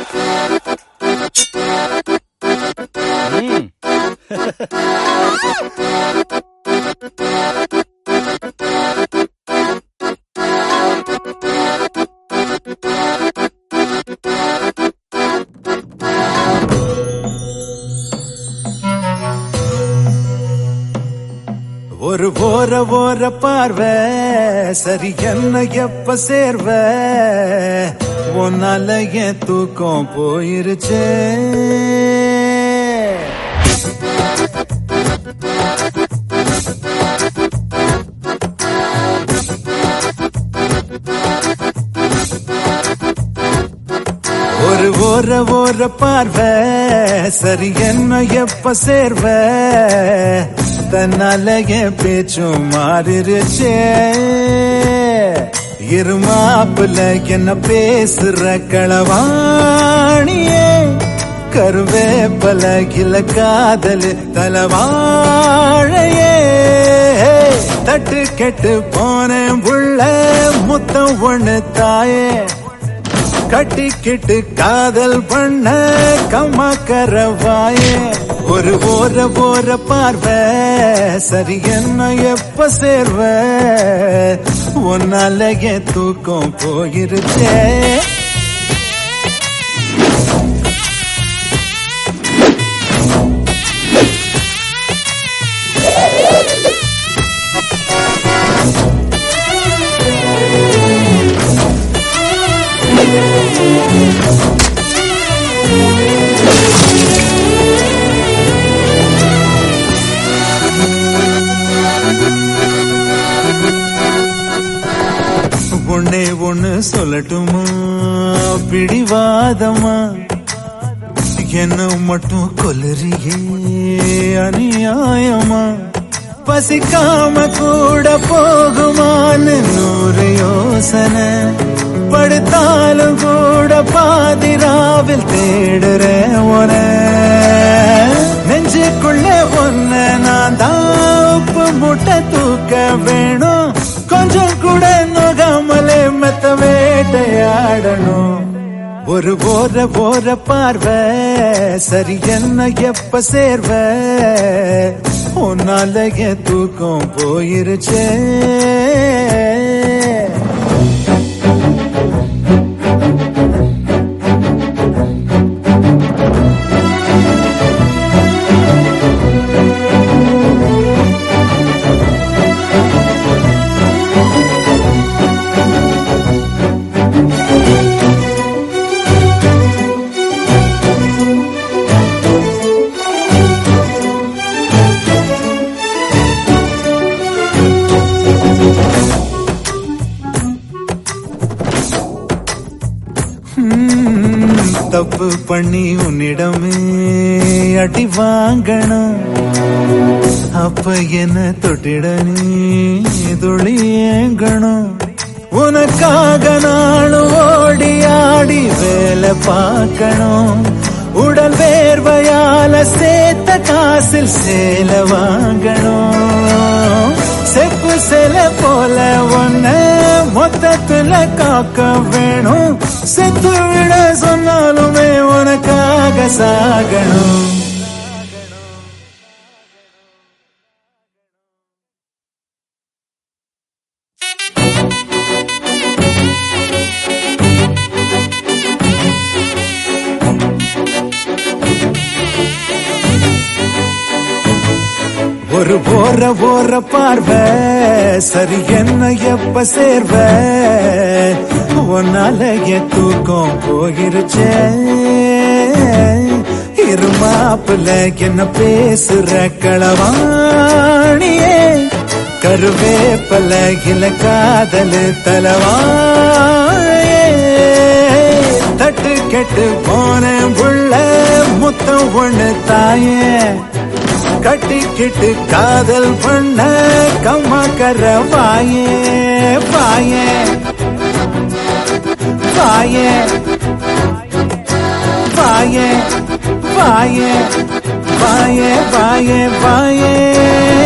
ம். ஒரு ஓர ஓர பார்வை சரி என்ன எப்ப சேர்வ உன்னால என் தூக்கம் போயிருச்சே ஒரு ஓர ஓர பார்வை சரி என்ன எப்ப சேர்வ தன்னால என் பேச்சும் மாறிருச்சே இருமாப்புல என்ன பேசுற களவாணியே கருவேப்பல கில காதல் தலவாழையே தட்டு கெட்டு போனேன் உள்ள முத்தம் ஒண்ணு தாயே கட்டிக்கிட்டு காதல் பண்ண கம்மா கரவாயே ஒரு ஓர ஓர பார்வை சரி என்ன எப்ப சேர்வ உன்னால என் தூக்கம் போயிருச்சே ஒன்னே ஒண்ணு சொல்லட்டுமா பிடிவாதமா என்ன மட்டும் கொல்லறியே அநியாயமா பசிக்காம கூட போகுமான்னு நூறு யோசனை படுத்தாலும் கூட பாதிராவில் தேடுறேன் உன நெஞ்சுக்குள்ள ஒன்ன நான் தான் உப்பு முட்டை தூக்க வேணும் கொஞ்சம் கூட நோகாமலே மெத்த வேட்டையாடணும் ஒரு ஓர ஓர பார்வை சரி என்ன எப்ப சேர்வ உன்னால என் தூக்கம் போயிருச்சே ம், தப்பு பண்ணி உன்னிடமே அடி வாங்கணும் அப்ப என்ன தொட்டிட நீ துளி ஏங்கணும் உனக்காக நானும் ஓடி ஆடி வேலை பார்க்கணும் உடல் வேர்வையால சேர்த்த காசில் சேல வாங்கணும் செப்பு சில போல ஒன்ன மொத்தத்துல காக்க வேணும் செத்து விட சொன்னாலுமே உனக்காக சாகணும் ஒரு ஓர ஓர பார்வை சரி என்ன எப்ப சேர்வ உன்னால என் தூக்கம் போயிருச்சே இருமாப்புல என்ன பேசுற களவாணியே கருவேப்பல இல காதல் தலவாழையே தட்டு கெட்டு போன உள்ள முத்தம் ஒண்ணு தாயே கட்டிக்கிட்டு காதல் பண்ண கம்மா கர வாயே வாயே வாயே வாயே வாயே வாயே வாயே வாயே